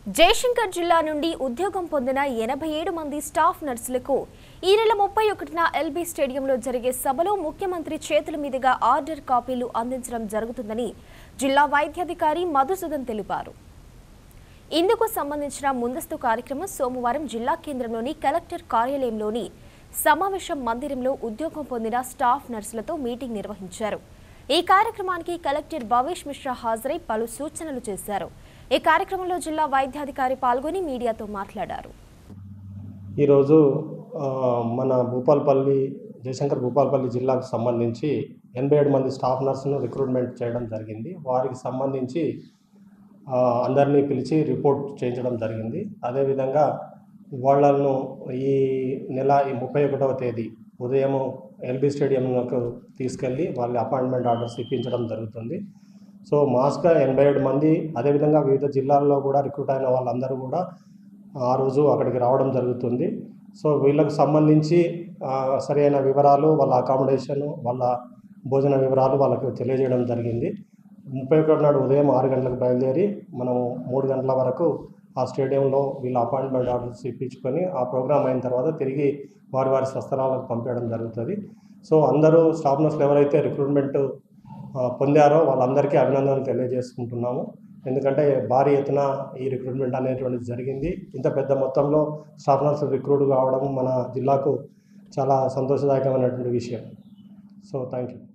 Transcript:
జయశంకర్ జిల్లా నుండి ఉద్యోగం పొందిన ఎనభై ఏడు మంది స్టాఫ్ నర్సులకు ఈ నెల ముప్పై ఒకటిన ఎల్బీ స్టేడియంలో జరిగే సభలో ముఖ్యమంత్రి చేతుల మీదుగా ఆర్డర్ కాపీలు అందించడం జరుగుతుందని జిల్లా వైద్యాధికారి మధుసూదన్ తెలిపారు ఇందుకు సంబంధించిన ముందస్తు కార్యక్రమం సోమవారం జిల్లా కేంద్రంలోని కలెక్టర్ కార్యాలయంలోని సమావేశం మందిరంలో ఉద్యోగం పొందిన స్టాఫ్ నర్సులతో మీటింగ్ నిర్వహించారు ఈ కార్యక్రమానికి కలెక్టర్ భవేష్ మిశ్రా హాజరై పలు సూచనలు చేశారు ఈ కార్యక్రమంలో జిల్లా వైద్యాధికారి పాల్గొని మీడియాతో మాట్లాడారు ఈరోజు ఆ, మన భూపాల్పల్లి జయశంకర్ భూపాల్పల్లి జిల్లాకు సంబంధించి ఎనభై ఏడు మంది స్టాఫ్ నర్సును రిక్రూట్మెంట్ చేయడం జరిగింది వారికి సంబంధించి ఆ, అందరినీ పిలిచి రిపోర్ట్ చేయించడం జరిగింది అదేవిధంగా వాళ్ళను ఈ నెల ఈ ముప్పై ఒకటవ తేదీ ఉదయం ఎల్బీ స్టేడియంకు తీసుకెళ్ళి వాళ్ళ అపాయింట్మెంట్ ఆర్డర్స్ ఇప్పించడం జరుగుతుంది సో మాస్గా ఎనభై ఏడు మంది అదేవిధంగా వివిధ జిల్లాల్లో కూడా రిక్రూట్ అయిన వాళ్ళందరూ కూడా ఆ రోజు అక్కడికి రావడం జరుగుతుంది సో వీళ్ళకు సంబంధించి ఆ, సరైన వివరాలు వాళ్ళ అకామిడేషన్ వాళ్ళ భోజన వివరాలు వాళ్ళకు తెలియజేయడం జరిగింది ముప్పై ఒకటి నాడు ఉదయం ఆరు గంటలకు బయలుదేరి మనము మూడు గంటల వరకు ఆ స్టేడియంలో వీళ్ళ అపాయింట్మెంట్ ఆర్డర్స్ ఇప్పించుకొని ఆ ప్రోగ్రామ్ అయిన తర్వాత తిరిగి వారి వారి స్వస్థలాలకు పంపించడం జరుగుతుంది సో అందరూ స్టాఫ్ నర్సులు ఎవరైతే రిక్రూట్మెంట్ ఆ, పొందారో వాళ్ళందరికీ అభినందనలు తెలియజేసుకుంటున్నాము ఎందుకంటే భారీ ఎత్తున ఈ రిక్రూట్మెంట్ అనేటువంటిది జరిగింది ఇంత పెద్ద మొత్తంలో స్టాఫ్ నర్సులు రిక్రూట్ కావడం మన జిల్లాకు చాలా సంతోషదాయకమైనటువంటి విషయం సో థ్యాంక్ యూ